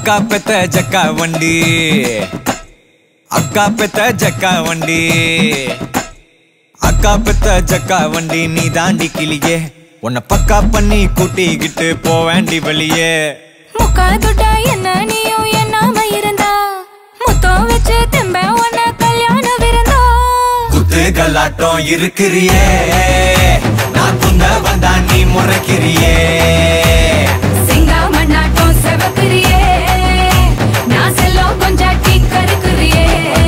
அக்கா பெத்த ஜக்கா வண்டி அக்கா பெத்த ஜக்கா வண்டி அக்கா பெத்த ஜக்கா வண்டி நீ தாண்டி கிளியே உன்னை பக்கா பண்ணி கூட்டிக்கிட்டு போவேண்டி வெளியே முக்கா துட்டா என்ன நீயும் என்னாம இருந்தா முத்தம் வச்சு தெம்ப உன்ன கல்யாண விருந்தா குத்து கல்லாட்டம் இருக்கிறியே நான் குந்த வந்தா நீ முறைக்கிறியே சிங்கா மண்ணாட்டம் செவக்குறியே நான் செல்லம் கொஞ்சாட்டி கருக்குறியே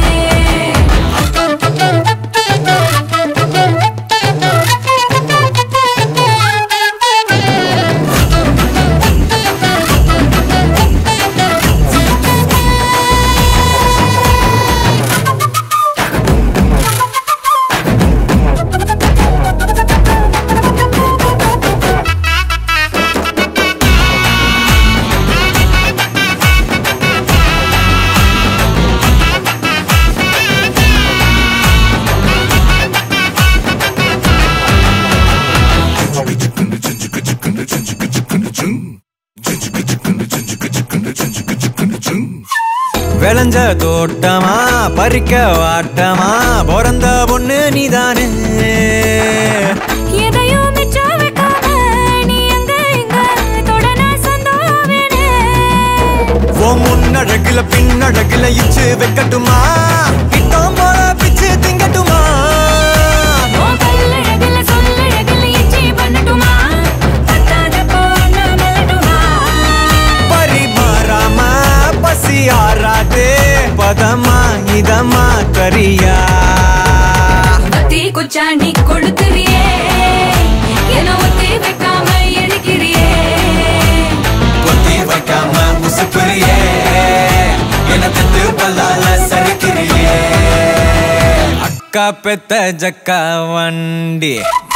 விளைஞ்ச தோட்டமா பறிக்க வாட்டமா பிறந்த பொண்ணு நீதானே எதையும் மிச்சம் வைக்காம நீ எங்க எங்க தொடன சொந்தம் உன் முன்னழகுல பின்னழகுல இச்சு வைக்கட்டுமா கிட்டம் போல பிச்சு திங்கட்டுமா உன் பல்லழகுல சொல்லழகுல எச்சி பண்ணட்டுமா பத்தாதப்போ நான் மெல்லட்டுமா பரிமாறாம பசி ஆறாதே பதமா இதமா கரியா கத்தி குச்சாண்டி கொளுத்துறியே என ஒத்தி வைக்காம எடுக்கிறியே கொத்தி வைக்காம முசுப்புறியே என தத்து பல்லால சறுக்கிறியே அக்கா பெத்த ஜக்கா வண்டி